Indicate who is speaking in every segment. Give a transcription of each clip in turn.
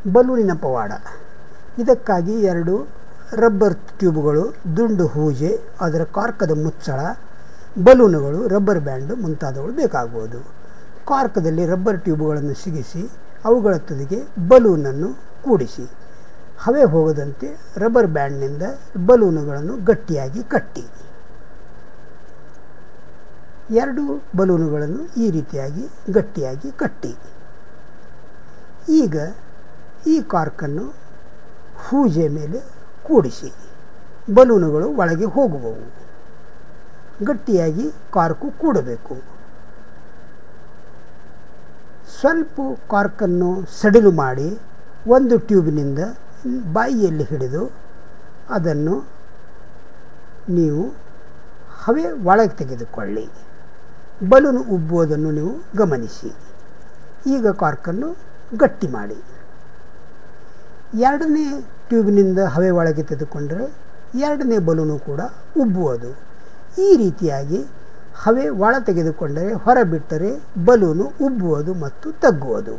Speaker 1: ಬಲೂನಿನ ಪವಾಡ ಇದಕ್ಕಾಗಿ ಎರಡು ರಬ್ಬರ್ ಟ್ಯೂಬ್ಗಳು ದುಂಡು ಹೂಜೆ ಅದರ ಕಾರ್ಕದ ಮುಚ್ಚಳ ಬಲೂನುಗಳು ರಬ್ಬರ್ ಬ್ಯಾಂಡು ಮುಂತಾದವುಗಳು ಬೇಕಾಗುವುದು ಕಾರ್ಕದಲ್ಲಿ ರಬ್ಬರ್ ಟ್ಯೂಬ್ಗಳನ್ನು ಸಿಗಿಸಿ ಅವುಗಳ ತುದಿಗೆ ಬಲೂನನ್ನು ಕೂಡಿಸಿ ಹವೆ ಹೋಗದಂತೆ ರಬ್ಬರ್ ಬ್ಯಾಂಡ್ನಿಂದ ಬಲೂನುಗಳನ್ನು ಗಟ್ಟಿಯಾಗಿ ಕಟ್ಟಿ ಎರಡು ಬಲೂನುಗಳನ್ನು ಈ ರೀತಿಯಾಗಿ ಗಟ್ಟಿಯಾಗಿ ಕಟ್ಟಿ ಈಗ ಈ ಕಾರ್ಕನ್ನು ಹೂಜೆ ಮೇಲೆ ಕೂಡಿಸಿ ಬಲೂನುಗಳು ಒಳಗೆ ಹೋಗುವವು ಗಟ್ಟಿಯಾಗಿ ಕಾರ್ಕು ಕೂಡಬೇಕು ಸ್ವಲ್ಪ ಕಾರ್ಕನ್ನು ಸಡಿಲು ಮಾಡಿ ಒಂದು ಟ್ಯೂಬ್ನಿಂದ ಬಾಯಿಯಲ್ಲಿ ಹಿಡಿದು ಅದನ್ನು ನೀವು ಹವೆ ಒಳಗೆ ತೆಗೆದುಕೊಳ್ಳಿ ಬಲೂನು ಉಬ್ಬುವುದನ್ನು ನೀವು ಗಮನಿಸಿ ಈಗ ಕಾರ್ಕನ್ನು ಗಟ್ಟಿ ಮಾಡಿ ಎರಡನೇ ಟ್ಯೂಬ್ನಿಂದ ಹವೆ ಒಳಗೆ ತೆಗೆದುಕೊಂಡರೆ ಎರಡನೇ ಬಲೂನು ಕೂಡ ಉಬ್ಬುವುದು ಈ ರೀತಿಯಾಗಿ ಹವೆ ಒಳ ತೆಗೆದುಕೊಂಡರೆ ಹೊರಬಿಟ್ಟರೆ ಬಲೂನು ಉಬ್ಬುವುದು ಮತ್ತು ತಗ್ಗುವುದು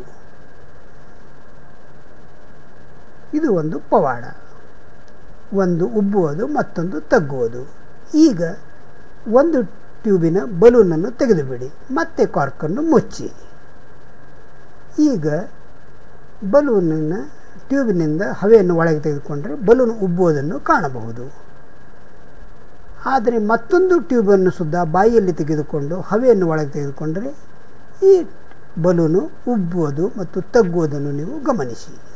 Speaker 1: ಇದು ಒಂದು ಪವಾಡ ಒಂದು ಉಬ್ಬುವುದು ಮತ್ತೊಂದು ತಗ್ಗುವುದು ಈಗ ಒಂದು ಟ್ಯೂಬಿನ ಬಲೂನನ್ನು ತೆಗೆದುಬಿಡಿ ಮತ್ತೆ ಕಾರ್ಕನ್ನು ಮುಚ್ಚಿ ಈಗ ಬಲೂನಿನ ಟ್ಯೂಬಿನಿಂದ ಹವೆಯನ್ನು ಒಳಗೆ ತೆಗೆದುಕೊಂಡರೆ ಬಲೂನ್ ಉಬ್ಬುವುದನ್ನು ಕಾಣಬಹುದು ಆದರೆ ಮತ್ತೊಂದು ಟ್ಯೂಬನ್ನು ಸುದ್ದ ಬಾಯಿಯಲ್ಲಿ ತೆಗೆದುಕೊಂಡು ಹವೆಯನ್ನು ಒಳಗೆ ತೆಗೆದುಕೊಂಡರೆ ಈ ಬಲೂನು ಉಬ್ಬುವುದು ಮತ್ತು ತಗ್ಗುವುದನ್ನು ನೀವು ಗಮನಿಸಿ